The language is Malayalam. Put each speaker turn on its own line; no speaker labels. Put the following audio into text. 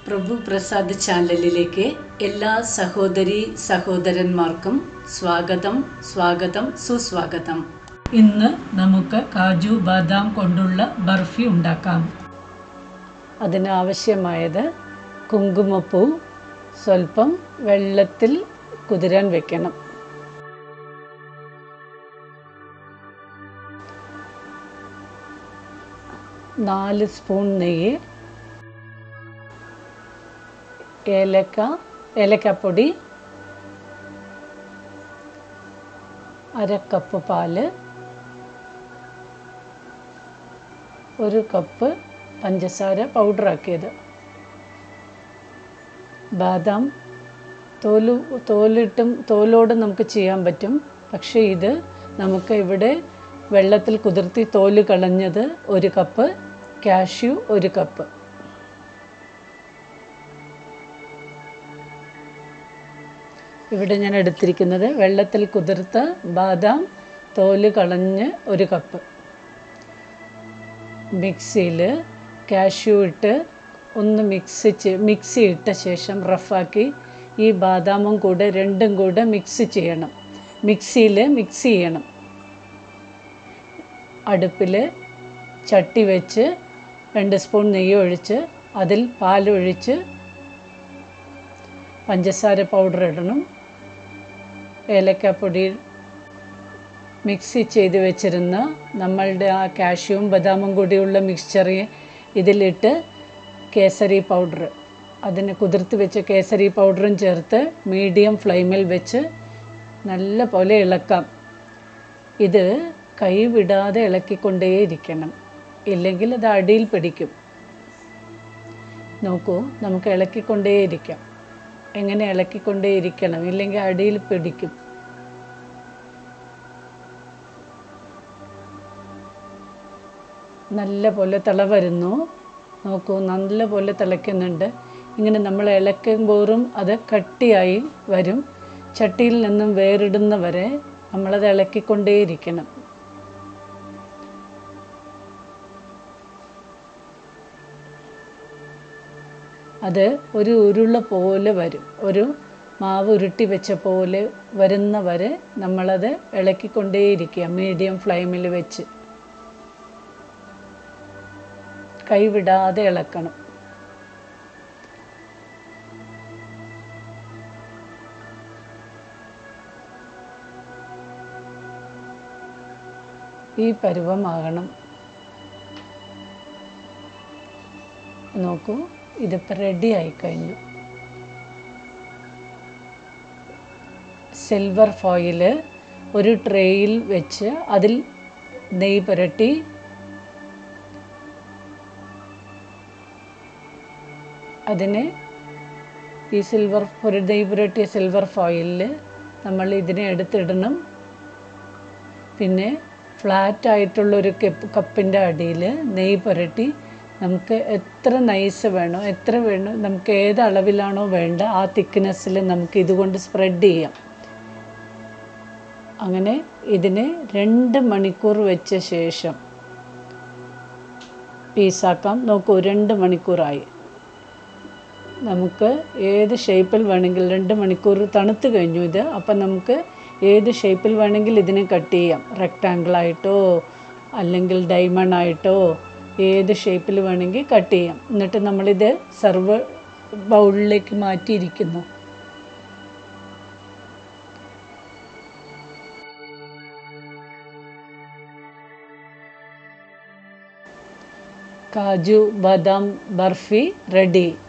പ്രഭു പ്രസാദ് ചാനലിലേക്ക് എല്ലാ സഹോദരി സഹോദരന്മാർക്കും സ്വാഗതം സ്വാഗതം സുസ്വാഗതം ഇന്ന് നമുക്ക് കാജു ബാദാം കൊണ്ടുള്ള ബർഫി ഉണ്ടാക്കാം അതിനാവശ്യമായത് കുങ്കുമപ്പൂ സ്വല്പം വെള്ളത്തിൽ കുതിരാൻ വെക്കണം നാല് സ്പൂൺ നെയ്യ് ഏലക്ക ഏലക്കപ്പൊടി അര കപ്പ് പാല് ഒരു കപ്പ് പഞ്ചസാര പൗഡറാക്കിയത് ബാദാം തോല് തോലിട്ടും തോലോട് നമുക്ക് ചെയ്യാൻ പറ്റും പക്ഷേ ഇത് നമുക്ക് ഇവിടെ വെള്ളത്തിൽ കുതിർത്തി തോല് കളഞ്ഞത് ഒരു കപ്പ് കാഷ്യൂ ഒരു കപ്പ് ഇവിടെ ഞാൻ എടുത്തിരിക്കുന്നത് വെള്ളത്തിൽ കുതിർത്ത ബാദാം തോല് കളഞ്ഞ് ഒരു കപ്പ് മിക്സിയിൽ കാഷ്യൂ ഇട്ട് ഒന്ന് മിക്സ് ചെ- മിക്സി ഇട്ട ശേഷം റഫാക്കി ഈ ബാദാമും കൂടെ രണ്ടും കൂടെ മിക്സ് ചെയ്യണം മിക്സിയിൽ മിക്സ് ചെയ്യണം അടുപ്പിൽ ചട്ടി വെച്ച് രണ്ട് സ്പൂൺ നെയ്യ് ഒഴിച്ച് അതിൽ പാലൊഴിച്ച് പഞ്ചസാര പൗഡർ ഇടണം ഏലക്കാപ്പൊടി മിക്സി ചെയ്ത് വെച്ചിരുന്ന നമ്മളുടെ ആ കാഷ്യൂവും ബദാമും കൂടിയുള്ള മിക്സ്ചർ ഇതിലിട്ട് കേസരി പൗഡർ അതിന് കുതിർത്ത് വെച്ച കേസരി പൗഡറും ചേർത്ത് മീഡിയം ഫ്ലെയിമിൽ വെച്ച് നല്ല പോലെ ഇളക്കാം ഇത് കൈ വിടാതെ ഇളക്കിക്കൊണ്ടേയിരിക്കണം ഇല്ലെങ്കിൽ അത് അടിയിൽ പിടിക്കും നോക്കൂ നമുക്ക് ഇളക്കിക്കൊണ്ടേയിരിക്കാം എങ്ങനെ ഇളക്കിക്കൊണ്ടേയിരിക്കണം ഇല്ലെങ്കിൽ അടിയിൽ പിടിക്കും നല്ല പോലെ തിള വരുന്നു നോക്കൂ നല്ല പോലെ തിളയ്ക്കുന്നുണ്ട് ഇങ്ങനെ നമ്മൾ ഇളക്കുമ്പോറും അത് കട്ടിയായി വരും ചട്ടിയിൽ നിന്നും വേറിടുന്ന വരെ നമ്മളത് ഇളക്കിക്കൊണ്ടേയിരിക്കണം അത് ഒരു ഉരുള പോലെ വരും ഒരു മാവ് ഉരുട്ടി വെച്ച പോലെ വരുന്ന വരെ നമ്മളത് ഇളക്കിക്കൊണ്ടേയിരിക്കുക മീഡിയം ഫ്ലെയിമിൽ വെച്ച് കൈവിടാതെ ഇളക്കണം ഈ പരുവമാകണം നോക്കൂ ഇതിപ്പോൾ റെഡി ആയി കഴിഞ്ഞു സിൽവർ ഫോയിൽ ഒരു ട്രേയിൽ വെച്ച് അതിൽ നെയ്യ് പുരട്ടി അതിന് ഈ സിൽവർ പുര നെയ്യ് പുരട്ടിയ സിൽവർ ഫോയിലിൽ നമ്മൾ ഇതിനെ എടുത്തിടണം പിന്നെ ഫ്ലാറ്റ് ആയിട്ടുള്ള ഒരു കപ്പ് കപ്പിൻ്റെ അടിയിൽ നെയ്യ് പുരട്ടി നമുക്ക് എത്ര നൈസ് വേണോ എത്ര വേണോ നമുക്ക് ഏത് അളവിലാണോ വേണ്ട ആ തിക്നെസ്സിൽ നമുക്ക് ഇതുകൊണ്ട് സ്പ്രെഡ് ചെയ്യാം അങ്ങനെ ഇതിനെ രണ്ട് മണിക്കൂർ വെച്ച ശേഷം പീസാക്കാം നോക്കൂ രണ്ട് മണിക്കൂറായി നമുക്ക് ഏത് ഷേപ്പിൽ വേണമെങ്കിൽ രണ്ട് മണിക്കൂർ തണുത്ത് കഴിഞ്ഞു ഇത് അപ്പം നമുക്ക് ഏത് ഷേപ്പിൽ വേണമെങ്കിൽ ഇതിനെ കട്ട് ചെയ്യാം റെക്റ്റാങ്കിൾ ആയിട്ടോ അല്ലെങ്കിൽ ഡയമണ്ട് ആയിട്ടോ ഏത് ഷേപ്പിൽ വേണമെങ്കിൽ കട്ട് ചെയ്യാം എന്നിട്ട് നമ്മളിത് സർവ് ബൗളിലേക്ക് മാറ്റിയിരിക്കുന്നു കാജു ബദാം ബർഫി റെഡി